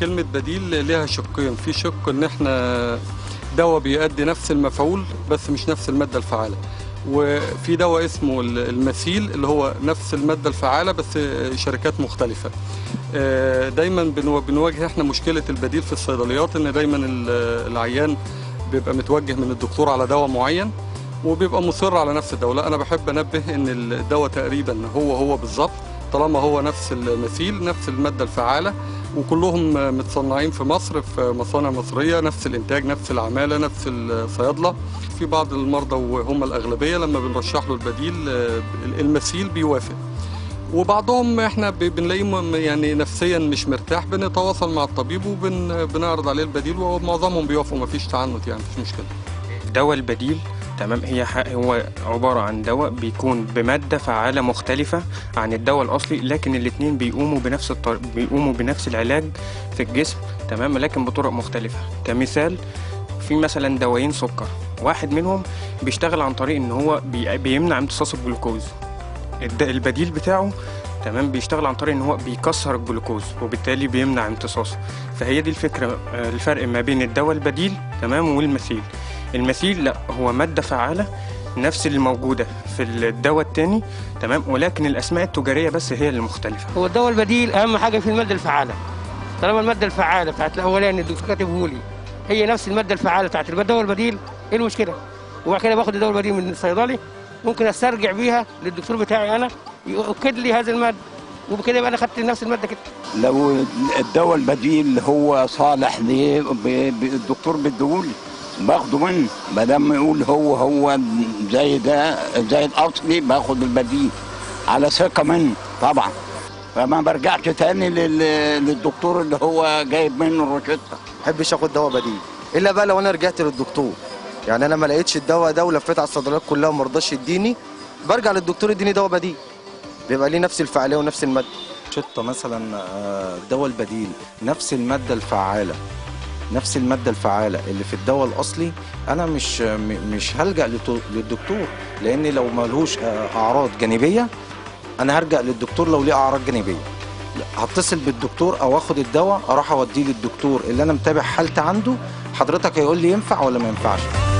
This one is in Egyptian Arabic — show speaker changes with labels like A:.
A: كلمة بديل ليها شقين في شق ان احنا دواء بيؤدي نفس المفعول بس مش نفس المادة الفعالة وفي دواء اسمه ال- المثيل اللي هو نفس المادة الفعالة بس شركات مختلفة آه، دايما بنو- بنواجه احنا مشكلة البديل في الصيدليات ان دايما ال- العيان بيبقى متوجه من الدكتور على دواء معين وبيبقى مصر على نفس الدواء لا انا بحب انبه ان الدواء تقريبا هو هو بالظبط طالما هو نفس المثيل نفس المادة الفعالة وكلهم متصنعين في مصر في مصانع مصرية نفس الإنتاج نفس العمالة نفس الصيادلة في بعض المرضى وهم الأغلبية لما بنرشح له البديل آه، المثيل بيوافق وبعضهم احنا ب- بنلاقيه م- يعني نفسيا مش مرتاح بنتواصل مع الطبيب وبنعرض عليه البديل ومعظمهم بيوافقوا مفيش تعنت يعني مفيش مشكلة
B: الدواء البديل تمام هي ح- هو عبارة عن دواء بيكون بمادة فعالة مختلفة عن الدواء الأصلي لكن الاتنين بيقوموا بنفس الطر... بيقوموا بنفس العلاج في الجسم تمام لكن بطرق مختلفة كمثال في مثلا دوايين سكر واحد منهم بيشتغل عن طريق ان هو بي... بيمنع امتصاص الجلوكوز الد... البديل بتاعه تمام بيشتغل عن طريق ان هو بيكسر الجلوكوز وبالتالي بيمنع امتصاصه فهي دي الفكرة آه، الفرق ما بين الدواء البديل تمام والمثيل المثيل لا هو مادة فعالة نفس اللي موجودة في الدواء التاني تمام ولكن الأسماء التجارية بس هي اللي مختلفة
C: هو الدواء البديل اهم حاجه في الماده الفعاله طالما الماده الفعاله بتاعت الاولاني الدكتور كاتبه لي هي نفس الماده الفعاله بتاعت الدواء البديل ايه المشكله وبعد كده باخد الدواء البديل من الصيدلي ممكن استرجع بيها للدكتور بتاعي انا يؤكد لي هذه الماده وبكده يبقى انا خدت نفس الماده كده
D: لو الدواء البديل هو صالح ليه ب- ب- الدكتور بيديهولي باخده منه ما دام يقول هو هو زي ده زي الاصلي باخد البديل على ثقه منه طبعا فما برجعش تاني لل- للدكتور اللي هو جايب منه الروشته
E: بحبش اخد دواء بديل الا بقى لو انا رجعت للدكتور يعني انا ما لقيتش الدواء ده ولفيت على الصيدليات كلها وما رضاش يديني برجع للدكتور يديني دواء بديل بيبقى ليه نفس الفعاليه ونفس الماده
F: شطة مثلا آه، الدواء البديل نفس المادة الفعالة نفس المادة الفعالة اللي في الدواء الأصلي أنا مش م- مش هلجأ لتو- للدكتور لأن لو ملهوش آه، أعراض جانبية أنا هرجع للدكتور لو ليه أعراض جانبية هتصل بالدكتور أو آخد الدواء أروح أوديه للدكتور اللي أنا متابع حالتي عنده حضرتك هيقول لي ينفع ولا ما ينفعش